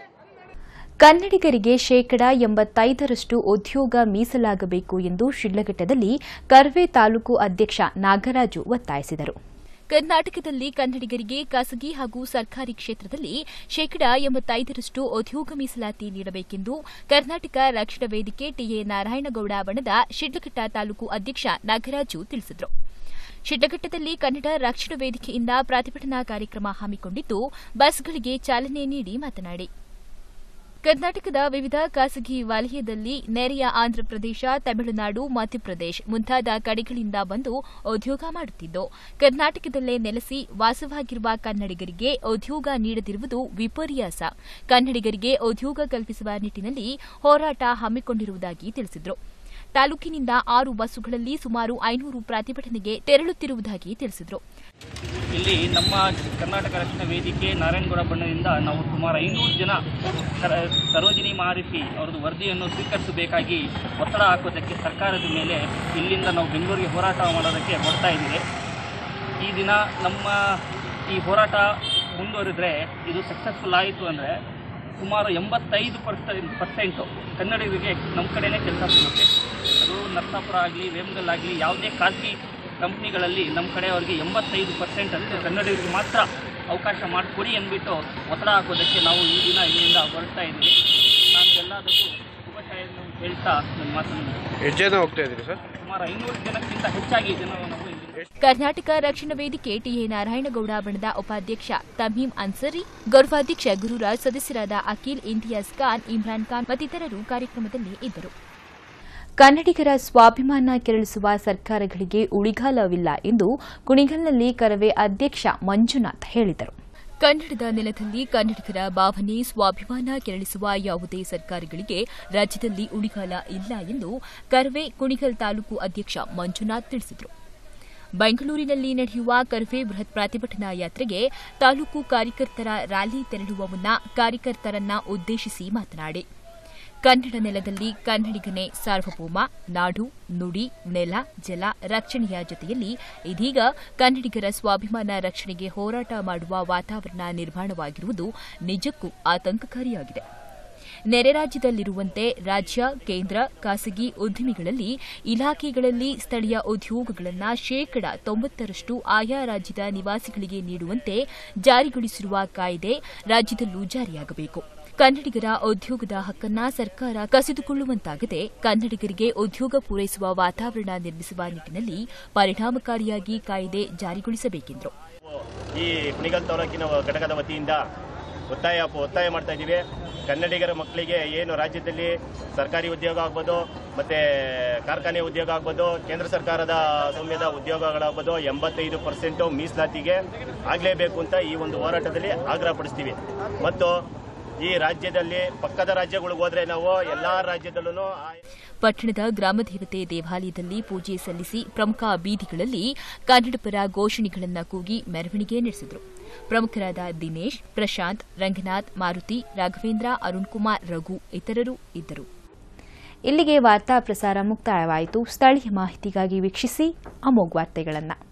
ಕನ್ನಡಿಗರಿಗೆ ಶೇಕಡಾ ಎಂಬತ್ತೈದರಷ್ಟು ಉದ್ಯೋಗ ಮೀಸಲಾಗಬೇಕು ಎಂದು ಶಿಡ್ಲಘಟ್ಟದಲ್ಲಿ ಕರ್ವೆ ತಾಲೂಕು ಅಧ್ಯಕ್ಷ ನಾಗರಾಜು ಒತ್ತಾಯಿಸಿದರು ಕರ್ನಾಟಕದಲ್ಲಿ ಕನ್ನಡಿಗರಿಗೆ ಖಾಸಗಿ ಹಾಗೂ ಸರ್ಕಾರಿ ಕ್ಷೇತ್ರದಲ್ಲಿ ಶೇಕಡಾ ಎಂಬತ್ತೈದರಷ್ಟು ಉದ್ಯೋಗ ಮೀಸಲಾತಿ ನೀಡಬೇಕೆಂದು ಕರ್ನಾಟಕ ರಕ್ಷಣಾ ವೇದಿಕೆ ಟಿಎ ನಾರಾಯಣಗೌಡ ಬಣದ ಶಿಡ್ಲಘಟ್ಟ ತಾಲೂಕು ಅಧ್ಯಕ್ಷ ನಾಗರಾಜು ತಿಳಿಸಿದರು ಶಿಡ್ಲಘಟ್ಟದಲ್ಲಿ ಕನ್ನಡ ರಕ್ಷಣಾ ವೇದಿಕೆಯಿಂದ ಪ್ರತಿಭಟನಾ ಕಾರ್ಯಕ್ರಮ ಹಮ್ಮಿಕೊಂಡಿದ್ದು ಬಸ್ಗಳಿಗೆ ಚಾಲನೆ ನೀಡಿ ಮಾತನಾಡಿ ಕರ್ನಾಟಕದ ವಿವಿಧ ಖಾಸಗಿ ವಲಯದಲ್ಲಿ ನೆರೆಯ ಆಂಧ್ರಪ್ರದೇಶ ತಮಿಳುನಾಡು ಮಧ್ಯಪ್ರದೇಶ ಮುಂತಾದ ಕಡೆಗಳಿಂದ ಬಂದು ಉದ್ಯೋಗ ಮಾಡುತ್ತಿದ್ದು ಕರ್ನಾಟಕದಲ್ಲೇ ನೆಲೆಸಿ ವಾಸವಾಗಿರುವ ಕನ್ನಡಿಗರಿಗೆ ಉದ್ಯೋಗ ನೀಡದಿರುವುದು ವಿಪರ್ಯಾಸ ಕನ್ನಡಿಗರಿಗೆ ಉದ್ಯೋಗ ಕಲ್ಪಿಸುವ ನಿಟ್ಟಿನಲ್ಲಿ ಹೋರಾಟ ಹಮ್ಮಿಕೊಂಡಿರುವುದಾಗಿ ತಿಳಿಸಿದರು ತಾಲೂಕಿನಿಂದ ಆರು ಬಸ್ಸುಗಳಲ್ಲಿ ಸುಮಾರು ಐನೂರು ಪ್ರತಿಭಟನೆಗೆ ತೆರಳುತ್ತಿರುವುದಾಗಿ ತಿಳಿಸಿದರು ಇಲ್ಲಿ ನಮ್ಮ ಕರ್ನಾಟಕ ರಕ್ಷಣಾ ವೇದಿಕೆ ನಾರಾಯಣಗೌಡ ಬಣ್ಣದಿಂದ ನಾವು ಸುಮಾರು ಐನೂರು ಜನ ಸರ- ಸರೋಜಿನಿ ಮಹರ್ಷಿ ಅವರದ್ದು ವರದಿಯನ್ನು ಸ್ವೀಕರಿಸಬೇಕಾಗಿ ಒತ್ತಡ ಹಾಕೋದಕ್ಕೆ ಸರ್ಕಾರದ ಮೇಲೆ ಇಲ್ಲಿಂದ ನಾವು ಬೆಂಗಳೂರಿಗೆ ಹೋರಾಟ ಮಾಡೋದಕ್ಕೆ ಹೊರಡ್ತಾ ಇದ್ದೀವಿ ಈ ದಿನ ನಮ್ಮ ಈ ಹೋರಾಟ ಮುಂದುವರಿದ್ರೆ ಇದು ಸಕ್ಸಸ್ಫುಲ್ ಆಯಿತು ಅಂದರೆ ಸುಮಾರು ಎಂಬತ್ತೈದು ಪರ್ಸೆಂಟ್ ಪರ್ಸೆಂಟು ಕನ್ನಡಿಗರಿಗೆ ನಮ್ಮ ಕಡೆನೇ ಕೆಲಸ ಸಿಗುತ್ತೆ ಅದು ನರಸಾಪುರ ಆಗಲಿ ವೇಮಗಲ್ ಆಗಲಿ ಯಾವುದೇ ಖಾಸಗಿ ಕಂಪ್ನಿಗಳಲ್ಲಿ ನಮ್ಮ ಕಡೆಯವರಿಗೆ ಎಂಬತ್ತೈದು ಪರ್ಸೆಂಟ್ ಅಷ್ಟು ಕನ್ನಡಿಗರಿಗೆ ಮಾತ್ರ ಅವಕಾಶ ಮಾಡಿಕೊಡಿ ಅಂದ್ಬಿಟ್ಟು ಒತ್ತಡ ಹಾಕೋದಕ್ಕೆ ನಾವು ಈ ದಿನ ಇಲ್ಲಿಂದ ಹೊರಡ್ತಾ ಇದ್ದೀವಿ ನಾನು ಎಲ್ಲದಕ್ಕೂ ಶುಭಾಶಯನ್ನು ಹೇಳ್ತಾ ನನ್ನ ಮಾತನ್ನು ಎಷ್ಟು ಜನ ಹೋಗ್ತಾ ಇದ್ದೀರಿ ಸರ್ ಸುಮಾರು ಐನೂರು ಜನಕ್ಕಿಂತ ಹೆಚ್ಚಾಗಿ ಜನರು ನಾವು ಇಲ್ಲಿ ಕರ್ನಾಟಕ ರಕ್ಷಣಾ ವೇದಿಕೆ ಟಿಎ ನಾರಾಯಣಗೌಡ ಬಣದ ಉಪಾಧ್ಯಕ್ಷ ತಮೀಂ ಅನ್ಸರಿ ಗೌರವಾಧ್ಯಕ್ಷ ಗುರುರಾಜ್ ಸದಸ್ಯರಾದ ಅಖಿಲ್ ಇಂತಿಯಾಜ್ ಖಾನ್ ಇಮ್ರಾನ್ ಖಾನ್ ಮತ್ತಿತರರು ಕಾರ್ಯಕ್ರಮದಲ್ಲಿ ಇದ್ದರು ಕನ್ನಡಿಗರ ಸ್ವಾಭಿಮಾನ ಕೆರಳಿಸುವ ಸರ್ಕಾರಗಳಿಗೆ ಉಳಿಗಾಲವಿಲ್ಲ ಎಂದು ಕುಣಿಗಲ್ನಲ್ಲಿ ಕರವೇ ಅಧ್ಯಕ್ಷ ಮಂಜುನಾಥ್ ಹೇಳಿದರು ಕನ್ನಡದ ನೆಲದಲ್ಲಿ ಕನ್ನಡಿಗರ ಭಾವನೆ ಸ್ವಾಭಿಮಾನ ಕೆರಳಿಸುವ ಯಾವುದೇ ಸರ್ಕಾರಗಳಿಗೆ ರಾಜ್ಯದಲ್ಲಿ ಉಳಿಗಾಲ ಇಲ್ಲ ಎಂದು ಕರವೇ ಕುಣಿಗಲ್ ತಾಲೂಕು ಅಧ್ಯಕ್ಷ ಮಂಜುನಾಥ್ ತಿಳಿಸಿದರು ಬೆಂಗಳೂರಿನಲ್ಲಿ ನಡೆಯುವ ಕರ್ವೆ ಬೃಹತ್ ಪ್ರತಿಭಟನಾ ಯಾತ್ರೆಗೆ ತಾಲೂಕು ಕಾರ್ಯಕರ್ತರ ರ್ಯಾಲಿ ತೆರಳುವ ಮುನ್ನ ಕಾರ್ಯಕರ್ತರನ್ನ ಉದ್ದೇಶಿಸಿ ಮಾತನಾಡಿ ಕನ್ನಡ ನೆಲದಲ್ಲಿ ಕನ್ನಡಿಗನೇ ಸಾರ್ವಭೌಮ ನಾಡು ನುಡಿ ನೆಲ ಜಲ ರಕ್ಷಣೆಯ ಜೊತೆಯಲ್ಲಿ ಇದೀಗ ಕನ್ನಡಿಗರ ಸ್ವಾಭಿಮಾನ ರಕ್ಷಣೆಗೆ ಹೋರಾಟ ಮಾಡುವ ವಾತಾವರಣ ನಿರ್ಮಾಣವಾಗಿರುವುದು ನಿಜಕ್ಕೂ ಆತಂಕಕಾರಿಯಾಗಿದೆ ನೆರೆ ರಾಜ್ಯದಲ್ಲಿರುವಂತೆ ರಾಜ್ಯ ಕೇಂದ್ರ ಖಾಸಗಿ ಉದ್ದಿಮೆಗಳಲ್ಲಿ ಇಲಾಖೆಗಳಲ್ಲಿ ಸ್ಥಳೀಯ ಉದ್ಯೋಗಗಳನ್ನು ಶೇಕಡ ತೊಂಬತ್ತರಷ್ಟು ಆಯಾ ರಾಜ್ಯದ ನಿವಾಸಿಗಳಿಗೆ ನೀಡುವಂತೆ ಜಾರಿಗೊಳಿಸಿರುವ ಕಾಯ್ದೆ ರಾಜ್ಯದಲ್ಲೂ ಜಾರಿಯಾಗಬೇಕು ಕನ್ನಡಿಗರ ಉದ್ಯೋಗದ ಹಕ್ಕನ್ನ ಸರ್ಕಾರ ಕಸಿದುಕೊಳ್ಳುವಂತಾಗದೆ ಕನ್ನಡಿಗರಿಗೆ ಉದ್ಯೋಗ ಪೂರೈಸುವ ವಾತಾವರಣ ನಿರ್ಮಿಸುವ ನಿಟ್ಟಿನಲ್ಲಿ ಪರಿಣಾಮಕಾರಿಯಾಗಿ ಕಾಯ್ದೆ ಜಾರಿಗೊಳಿಸಬೇಕೆಂದರು ಈ ಕುಣಿಗಲ್ ತಾಲೂಕಿನ ಘಟಕದ ವತಿಯಿಂದ ಒತ್ತಾಯ ಒತ್ತಾಯ ಮಾಡ್ತಾ ಇದ್ದೀವಿ ಕನ್ನಡಿಗರ ಮಕ್ಕಳಿಗೆ ಏನು ರಾಜ್ಯದಲ್ಲಿ ಸರ್ಕಾರಿ ಉದ್ಯೋಗ ಆಗ್ಬೋದು ಮತ್ತೆ ಕಾರ್ಖಾನೆ ಉದ್ಯೋಗ ಆಗ್ಬೋದು ಕೇಂದ್ರ ಸರ್ಕಾರದ ಸ್ವಾಮ್ಯದ ಉದ್ಯೋಗಗಳಾಗ್ಬೋದು ಎಂಬತ್ತೈದು ಪರ್ಸೆಂಟು ಮೀಸಲಾತಿಗೆ ಆಗಲೇಬೇಕು ಅಂತ ಈ ಒಂದು ಹೋರಾಟದಲ್ಲಿ ಆಗ್ರಹಪಡಿಸ್ತೀವಿ ಮತ್ತು ಈ ರಾಜ್ಯದಲ್ಲಿ ಪಕ್ಕದ ರಾಜ್ಯಗಳಿಗೆ ಹೋದ್ರೆ ನಾವು ಎಲ್ಲಾ ರಾಜ್ಯದಲ್ಲೂ ಪಟ್ಟಣದ ಗ್ರಾಮದೇವತೆ ದೇವಾಲಯದಲ್ಲಿ ಪೂಜೆ ಸಲ್ಲಿಸಿ ಪ್ರಮುಖ ಬೀದಿಗಳಲ್ಲಿ ಕನ್ನಡಪರ ಘೋಷಣೆಗಳನ್ನು ಕೂಗಿ ಮೆರವಣಿಗೆ ನಡೆಸಿದರು ಪ್ರಮುಖರಾದ ದಿನೇಶ್ ಪ್ರಶಾಂತ್ ರಂಗನಾಥ್ ಮಾರುತಿ ರಾಘವೇಂದ್ರ ಅರುಣ್ ಕುಮಾರ್ ರಘು ಇತರರು ಇದ್ದರು ಇಲ್ಲಿಗೆ ವಾರ್ತಾ ಪ್ರಸಾರ ಮುಕ್ತಾಯವಾಯಿತು ಸ್ಥಳೀಯ ಮಾಹಿತಿಗಾಗಿ ವೀಕ್ಷಿಸಿ ಅಮೋಘ್ ವಾರ್ತೆಗಳನ್ನು